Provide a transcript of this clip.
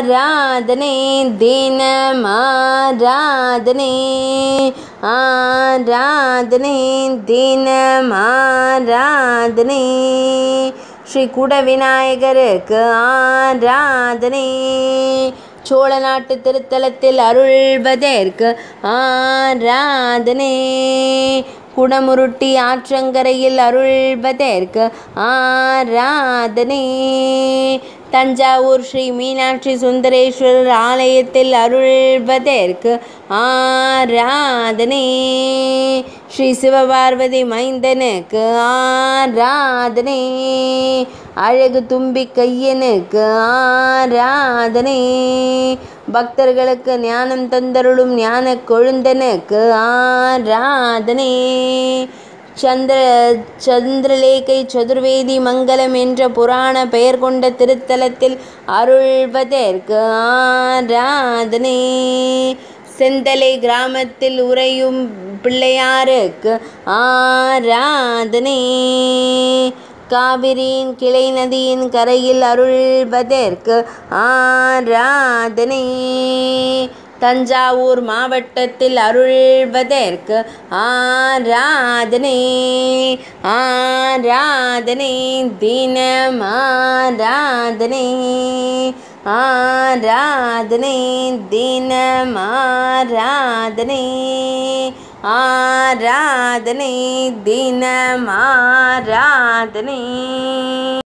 ஆராதனை தினம் ஆராதனை ஆராதனை தினம் ஆராதனை ஸ்ரீ குட விநாயகருக்கு ஆராதனை சோழ நாட்டு திருத்தலத்தில் அருள்வதற்கு ஆராதனை குடமுருட்டி ஆற்றங்கரையில் அருள்வதற்கு ஆராதனை தஞ்சாவூர் ஸ்ரீ மீனாட்சி சுந்தரேஸ்வரர் ஆலயத்தில் அருள்வதற்கு ஆராதனை ஸ்ரீ சிவபார்வதி மைந்தனுக்கு ஆராதனை அழகு தும்பி கையனுக்கு ஆராதனை பக்தர்களுக்கு ஞானம் தந்தருளும் ஞான கொழுந்தனுக்கு ஆராதனை சந்திர சந்திரலேகை சதுர்வேதி மங்கலம் என்ற புராண பெயர் கொண்ட திருத்தலத்தில் அருள்வதற்கு ஆராதனை செந்தலை கிராமத்தில் உறையும் பிள்ளையாருக்கு ஆராதனை காவிரியின் கிளை நதியின் கரையில் அருள்வதற்கு ஆராதனை தஞ்சாவூர் மாவட்டத்தில் அருள்வதற்கு ஆராதனை ஆராதனை தினம் ஆராதனை ஆராதனை தினம் ஆராதனை ஆராதனை தினம் ஆராதனை